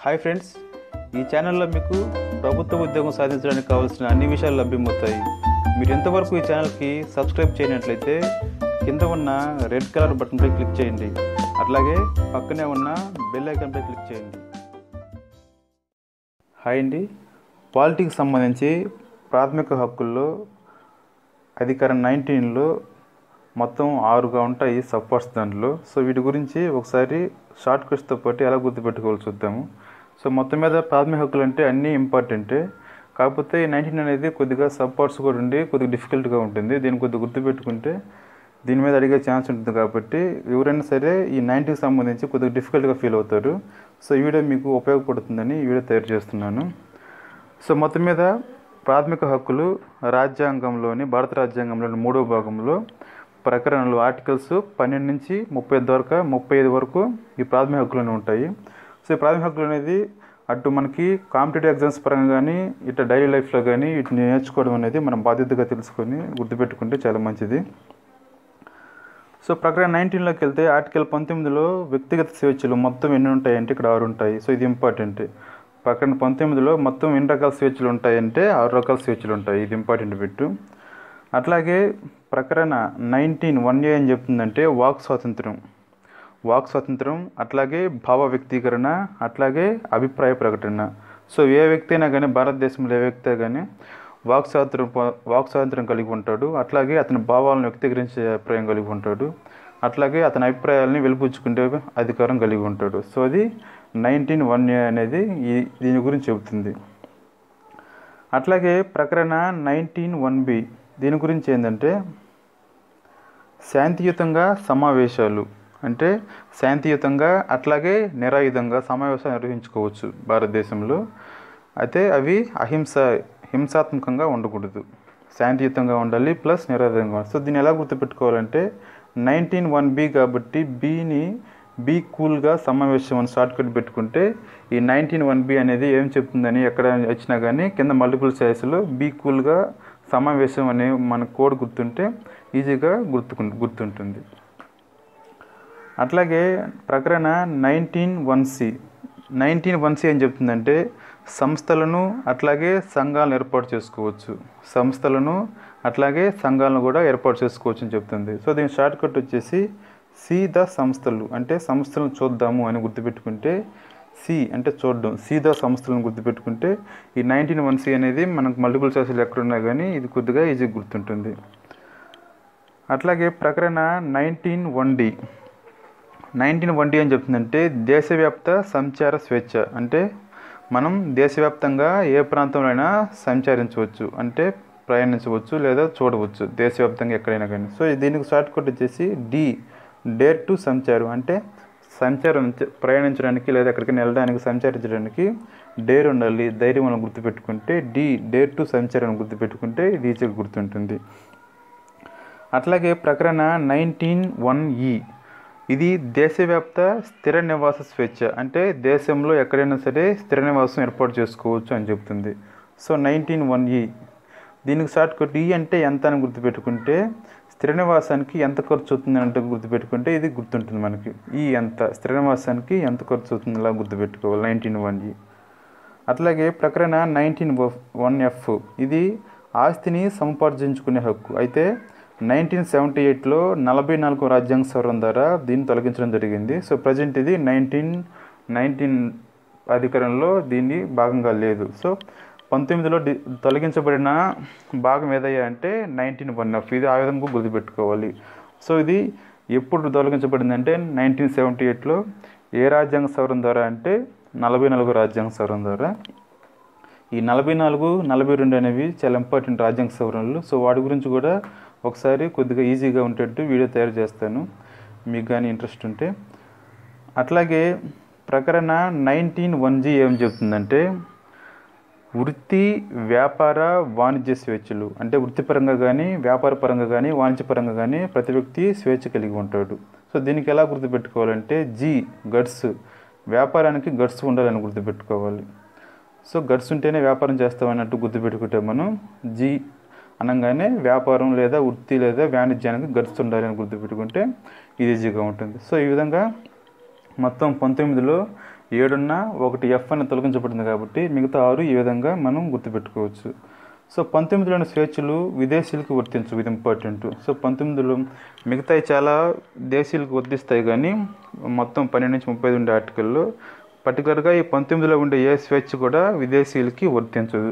hi friends ఈ ఛానల్లో మీకు ప్రభుత్వ ఉద్యోగం సాధించడానికి కావాల్సిన అన్ని విషయాలు లభ్యమవుతాయి మీరు ఎంతవరకు ఈ ఛానల్కి సబ్స్క్రైబ్ చేయనట్లయితే కింద ఉన్న రెడ్ కలర్ బటన్పై క్లిక్ చేయండి అట్లాగే పక్కనే ఉన్న బెల్ ఐకాన్పై క్లిక్ చేయండి హాయ్ అండి పాలిటిక్స్ సంబంధించి ప్రాథమిక హక్కుల్లో అధికారం నైన్టీన్లో మొత్తం ఆరుగా ఉంటాయి సబ్పార్ట్స్ దాంట్లో సో వీటి గురించి ఒకసారి షార్ట్ కట్స్తో పాటు ఎలా గుర్తుపెట్టుకోవాలి చూద్దాము సో మొత్తం మీద ప్రాథమిక హక్కులు అంటే అన్నీ ఇంపార్టెంటే కాకపోతే ఈ నైన్టీన్ అనేది కొద్దిగా సబ్పార్ట్స్ కూడా ఉండి కొద్దిగా డిఫికల్ట్గా ఉంటుంది దీన్ని కొద్దిగా గుర్తుపెట్టుకుంటే దీని మీద అడిగే ఛాన్స్ ఉంటుంది కాబట్టి ఎవరైనా సరే ఈ నైన్టీకి సంబంధించి కొద్దిగా డిఫికల్ట్గా ఫీల్ అవుతారు సో ఈ వీడియో మీకు ఉపయోగపడుతుందని ఈ వీడియో తయారు చేస్తున్నాను సో మొత్తం మీద ప్రాథమిక హక్కులు రాజ్యాంగంలోని భారత రాజ్యాంగంలోని మూడో భాగంలో ప్రకరణలు ఆర్టికల్స్ పన్నెండు నుంచి ముప్పై ఐదు వరకు ముప్పై ఐదు వరకు ఈ ప్రాథమిక హక్కులు ఉంటాయి సో ఈ ప్రాథమిక హక్కులు అనేది అటు మనకి కాంపిటేటివ్ ఎగ్జామ్స్ పరంగా కానీ ఇట్లా డైలీ లైఫ్లో కానీ వీటిని నేర్చుకోవడం అనేది మనం బాధ్యతగా తెలుసుకొని గుర్తుపెట్టుకుంటే చాలా మంచిది సో ప్రకరణ నైన్టీన్లోకి వెళ్తే ఆర్టికల్ పంతొమ్మిదిలో వ్యక్తిగత స్వేచ్ఛలు మొత్తం ఎన్ని ఉంటాయంటే ఇక్కడ ఆరు ఉంటాయి సో ఇది ఇంపార్టెంట్ ప్రకరణ పంతొమ్మిదిలో మొత్తం ఎన్ని రకాల స్వేచ్ఛలు ఉంటాయంటే ఆరు రకాల స్వేచ్ఛలు ఉంటాయి ఇది ఇంపార్టెంట్ బిట్టు అట్లాగే ప్రకరణ నైన్టీన్ వన్ ఏ ఏం చెప్తుందంటే వాక్ స్వాతంత్రం వాక్ స్వాతంత్రం అట్లాగే భావ వ్యక్తీకరణ అట్లాగే అభిప్రాయ ప్రకటన సో ఏ వ్యక్తి అయినా కానీ భారతదేశంలో ఏ వ్యక్తి కానీ వాక్ స్వాతంత్రం వాక్ స్వాతంత్రం కలిగి ఉంటాడు అట్లాగే అతని భావాలను వ్యక్తీకరించే అభిప్రాయం కలిగి ఉంటాడు అట్లాగే అతని అభిప్రాయాలని వెలుపుచ్చుకునే అధికారం కలిగి ఉంటాడు సో అది నైన్టీన్ వన్ ఏ అనేది ఈ దీని గురించి చెబుతుంది అట్లాగే ప్రకరణ నైన్టీన్ వన్ బి దీని గురించి ఏంటంటే శాంతియుతంగా సమావేశాలు అంటే శాంతియుతంగా అట్లాగే నిరాయుధంగా సమావేశాలు నిర్వహించుకోవచ్చు భారతదేశంలో అయితే అవి అహింస హింసాత్మకంగా ఉండకూడదు శాంతియుతంగా ఉండాలి ప్లస్ నిరాయుధంగా సో దీన్ని ఎలా గుర్తుపెట్టుకోవాలంటే నైన్టీన్ వన్ బి కాబట్టి బీని బీ కూల్గా సమావేశం అని షార్ట్ కట్ పెట్టుకుంటే ఈ నైన్టీన్ వన్ బి అనేది ఏం చెప్తుందని ఎక్కడ వచ్చినా కానీ కింద మల్టిపుల్ చాయిస్లో బీ కూల్గా సమావేశం అనే మన కోడ్ గుర్తుంటే ఈజీగా గుర్తుకు గుర్తుంటుంది అట్లాగే ప్రకరణ nineteen one C nineteen one C ఏం చెప్తుందంటే సంస్థలను అట్లాగే సంఘాలను ఏర్పాటు చేసుకోవచ్చు సంస్థలను అట్లాగే సంఘాలను కూడా ఏర్పాటు చేసుకోవచ్చు అని చెప్తుంది సో దీని షార్ట్ కట్ వచ్చేసి సి ద సంస్థలు అంటే సంస్థలను చూద్దాము అని గుర్తుపెట్టుకుంటే సి అంటే చూడడం సి ద సంస్థలను గుర్తుపెట్టుకుంటే ఈ నైన్టీన్ వన్ సి అనేది మనకు మల్టిపుల్ చాయిస్లు ఎక్కడున్నా కానీ ఇది కొద్దిగా ఈజీ గుర్తుంటుంది అట్లాగే ప్రకరణ nineteen one D nineteen one D అని చెప్తుందంటే దేశవ్యాప్త సంచార స్వేచ్ఛ అంటే మనం దేశవ్యాప్తంగా ఏ ప్రాంతంలో అయినా సంచరించవచ్చు అంటే ప్రయాణించవచ్చు లేదా చూడవచ్చు దేశవ్యాప్తంగా ఎక్కడైనా కానీ సో దీనికి షార్ట్ కట్ వచ్చేసి డి డేర్ టు సంచారం అంటే సంచారం ప్రయాణించడానికి లేదా ఎక్కడికైనా వెళ్ళడానికి సంచరించడానికి డేర్ ఉండాలి ధైర్యం మనం గుర్తుపెట్టుకుంటే డి డేర్ టు సంచారం గుర్తుపెట్టుకుంటే ఇది ఈజీగా గుర్తుంటుంది అట్లాగే ప్రకరణ నైన్టీన్ వన్ ఈ ఇది దేశవ్యాప్త స్థిర నివాస స్వేచ్ఛ అంటే దేశంలో ఎక్కడైనా సరే స్థిర నివాసం ఏర్పాటు చేసుకోవచ్చు అని చెప్తుంది సో నైన్టీన్ వన్ ఈ దీనికి షార్ట్ కట్ ఈ అంటే ఎంత అని గుర్తుపెట్టుకుంటే స్థిర నివాసానికి ఎంత ఖర్చు అవుతుంది అంటే గుర్తుపెట్టుకుంటే ఇది గుర్తుంటుంది మనకి ఈ ఎంత స్థిర నివాసానికి ఎంత ఖర్చు అవుతుంది అలా గుర్తుపెట్టుకోవాలి నైన్టీన్ వన్ ఈ అట్లాగే ప్రకరణ నైన్టీన్ వన్ ఎఫ్ ఇది ఆస్తిని సముపార్జించుకునే హక్కు అయితే నైన్టీన్ సెవెంటీ ఎయిట్లో నలభై నాలుగు రాజ్యాంగ సవరణ ద్వారా దీన్ని తొలగించడం జరిగింది సో ప్రజెంట్ ఇది నైన్టీన్ నైన్టీన్ అధికారంలో దీన్ని భాగంగా లేదు సో పంతొమ్మిదిలో డి తొలగించబడిన భాగం ఏదయ్యా అంటే నైన్టీన్ వన్ ఎఫ్ ఇది ఆ విధంగా గుర్తుపెట్టుకోవాలి సో ఇది ఎప్పుడు తొలగించబడిందంటే నైన్టీన్ సెవెంటీ ఎయిట్లో ఏ రాజ్యాంగ సవరణ ద్వారా అంటే నలభై నాలుగు రాజ్యాంగ సవరణ ద్వారా ఈ నలభై నాలుగు నలభై రెండు అనేవి చాలా ఇంపార్టెంట్ రాజ్యాంగ సవరణలు సో వాటి గురించి కూడా ఒకసారి కొద్దిగా ఈజీగా ఉండేట్టు వీడియో తయారు చేస్తాను మీకు కానీ ఇంట్రెస్ట్ ఉంటే అట్లాగే ప్రకరణ నైన్టీన్ వన్ జీ ఏం చెప్తుందంటే వృత్తి వ్యాపార వాణిజ్య స్వేచ్ఛలు అంటే వృత్తిపరంగా కానీ వ్యాపార పరంగా కానీ వాణిజ్యపరంగా కానీ ప్రతి వ్యక్తి స్వేచ్ఛ కలిగి ఉంటాడు సో దీనికి ఎలా గుర్తుపెట్టుకోవాలంటే జీ గడ్స్ వ్యాపారానికి గడ్స్ ఉండాలని గుర్తుపెట్టుకోవాలి సో గడ్స్ ఉంటేనే వ్యాపారం చేస్తామన్నట్టు గుర్తుపెట్టుకుంటే మనం జీ అనగానే వ్యాపారం లేదా వృత్తి లేదా వాణిజ్యానికి గడ్స్ ఉండాలని గుర్తుపెట్టుకుంటే ఇది ఈజీగా ఉంటుంది సో ఈ విధంగా మొత్తం పంతొమ్మిదిలో ఏడున్న ఒకటి ఎఫ్ అని తొలగించబడింది కాబట్టి మిగతా ఆరు ఈ విధంగా మనం గుర్తుపెట్టుకోవచ్చు సో పంతొమ్మిదిలోని స్వేచ్ఛలు విదేశీయులకు వర్తించు ఇది ఇంపార్టెంట్ సో పంతొమ్మిదిలో మిగతాయి చాలా దేశీయులకు వర్తిస్తాయి కానీ మొత్తం పన్నెండు నుంచి ముప్పై ఐదు ఉండే ఆర్టికల్లో పర్టికులర్గా ఈ పంతొమ్మిదిలో ఉండే ఏ స్వేచ్ఛ కూడా విదేశీయులకి వర్తించదు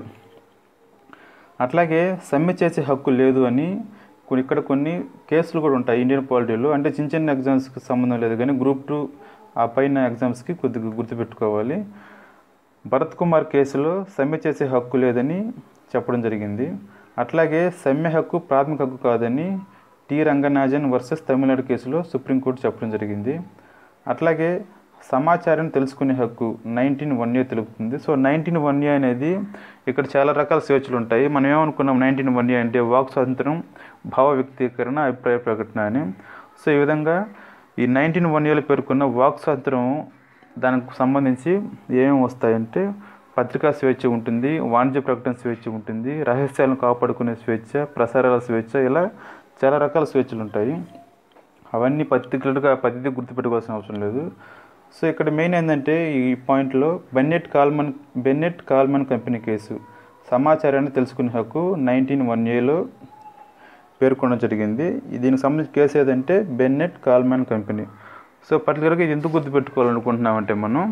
అట్లాగే సమ్మె చేసే హక్కు లేదు అని కొన్ని ఇక్కడ కొన్ని కేసులు కూడా ఉంటాయి ఇండియన్ పాలిటీలో అంటే చిన్న చిన్న ఎగ్జామ్స్కి సంబంధం లేదు కానీ గ్రూప్ టూ ఆ పైన ఎగ్జామ్స్కి కొద్దిగా గుర్తుపెట్టుకోవాలి భరత్ కుమార్ కేసులో సమ్మె చేసే హక్కు లేదని చెప్పడం జరిగింది అట్లాగే సమ్మె హక్కు ప్రాథమిక హక్కు కాదని టి రంగనాజన్ వర్సెస్ తమిళనాడు కేసులో సుప్రీంకోర్టు చెప్పడం జరిగింది అట్లాగే సమాచారం తెలుసుకునే హక్కు నైన్టీన్ వన్ ఏ తెలుపుతుంది సో నైన్టీన్ వన్ ఏ అనేది ఇక్కడ చాలా రకాల స్వేచ్ఛలు ఉంటాయి మనం ఏమనుకున్నాం నైన్టీన్ వన్ ఏ అంటే వాక్ స్వాతంత్రం భావ వ్యక్తీకరణ అభిప్రాయ ప్రకటన అని సో ఈ విధంగా ఈ నైన్టీన్ వన్ ఏలో పేర్కొన్న వాక్ స్వాతంత్రం దానికి సంబంధించి ఏమేమి వస్తాయంటే పత్రికా స్వేచ్ఛ ఉంటుంది వాణిజ్య ప్రకటన స్వేచ్ఛ ఉంటుంది రహస్యాలను కాపాడుకునే స్వేచ్ఛ ప్రసారాల స్వేచ్ఛ ఇలా చాలా రకాల స్వేచ్ఛలు ఉంటాయి అవన్నీ పర్టికులర్గా పద్ధతి గుర్తుపెట్టుకోవాల్సిన అవసరం లేదు సో ఇక్కడ మెయిన్ ఏంటంటే ఈ పాయింట్లో Bennett Coleman Bennett Coleman company case సమాచారాన్ని తెలుసుకునే హక్కు నైన్టీన్ వన్ ఏలో పేర్కొనడం జరిగింది దీనికి సంబంధించిన కేసు ఏదంటే బెన్నెట్ కాల్మన్ కంపెనీ సో పర్టికులర్గా ఇది ఎందుకు గుర్తుపెట్టుకోవాలనుకుంటున్నామంటే మనం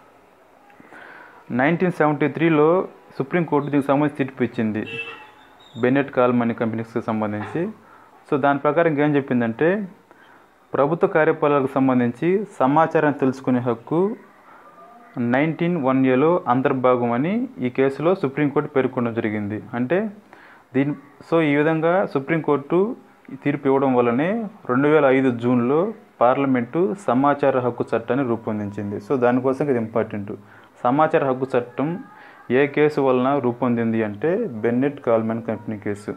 నైన్టీన్ సెవెంటీ త్రీలో సుప్రీంకోర్టు దీనికి సంబంధించి తీర్పు ఇచ్చింది బెన్నెట్ కాల్మనీ కంపెనీస్కి సంబంధించి సో దాని ప్రకారం ఏం చెప్పిందంటే ప్రభుత్వ కార్యపాలనకు సంబంధించి సమాచారం తెలుసుకునే హక్కు నైన్టీన్ వన్ ఏలో అంతర్భాగం అని ఈ కేసులో సుప్రీంకోర్టు పేర్కొనడం జరిగింది అంటే దీని సో ఈ విధంగా సుప్రీంకోర్టు తీర్పు ఇవ్వడం వల్లనే రెండు వేల ఐదు జూన్లో పార్లమెంటు సమాచార హక్కు చట్టాన్ని రూపొందించింది సో దానికోసం ఇది ఇంపార్టెంట్ సమాచార హక్కు చట్టం ఏ కేసు వలన రూపొందింది అంటే Bennett Coleman company case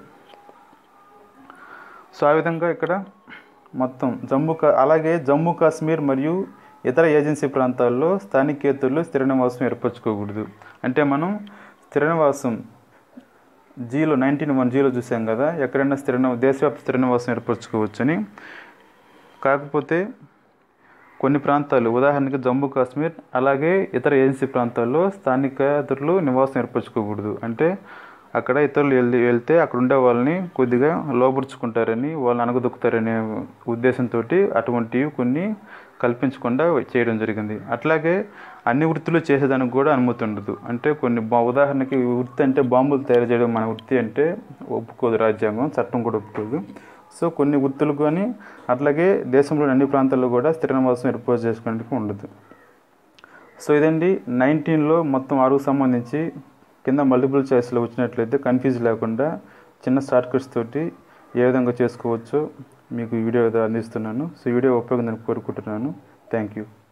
so ఆ విధంగా ఇక్కడ మొత్తం జమ్మూ కా అలాగే జమ్మూ కాశ్మీర్ మరియు ఇతర ఏజెన్సీ ప్రాంతాల్లో స్థానికేతరులు స్థిర నివాసం ఏర్పరచుకోకూడదు అంటే మనం స్థిర నివాసం జీలో నైన్టీన్ వన్ జీలో చూసాం కదా ఎక్కడైనా స్థిర నివ- దేశవ్యాప్త స్థిర నివాసం ఏర్పరచుకోవచ్చని కాకపోతే కొన్ని ప్రాంతాలు ఉదాహరణకి జమ్మూ కాశ్మీర్ అలాగే ఇతర ఏజెన్సీ ప్రాంతాల్లో స్థానికేతరులు నివాసం ఏర్పరచుకోకూడదు అంటే అక్కడ ఇతరులు వెళ్ళి వెళ్తే అక్కడ ఉండే వాళ్ళని కొద్దిగా లోపరుచుకుంటారని వాళ్ళని అనగదొక్కుతారనే ఉద్దేశంతో అటువంటివి కొన్ని కల్పించకుండా చేయడం జరిగింది అట్లాగే అన్ని వృత్తులు చేసేదానికి కూడా అనుమతి ఉండదు అంటే కొన్ని బా ఉదాహరణకి వృత్తి అంటే బాంబులు తయారు చేయడం మన వృత్తి అంటే ఒప్పుకోదు రాజ్యాంగం చట్టం కూడా ఒప్పుకోదు సో కొన్ని వృత్తులు కానీ అట్లాగే దేశంలోని అన్ని ప్రాంతాల్లో కూడా స్థిర నివాసం ఏర్పాటు చేసుకోవడానికి ఉండదు సో ఇదండి నైన్టీన్లో మొత్తం ఆరుకు సంబంధించి కింద మల్టిపుల్ చాయిస్లో వచ్చినట్లయితే కన్ఫ్యూజ్ లేకుండా చిన్న షార్ట్ కట్స్ తోటి ఏ విధంగా చేసుకోవచ్చో మీకు ఈ వీడియో అందిస్తున్నాను సో ఈ వీడియో ఉపయోగం కోరుకుంటున్నాను థ్యాంక్ యూ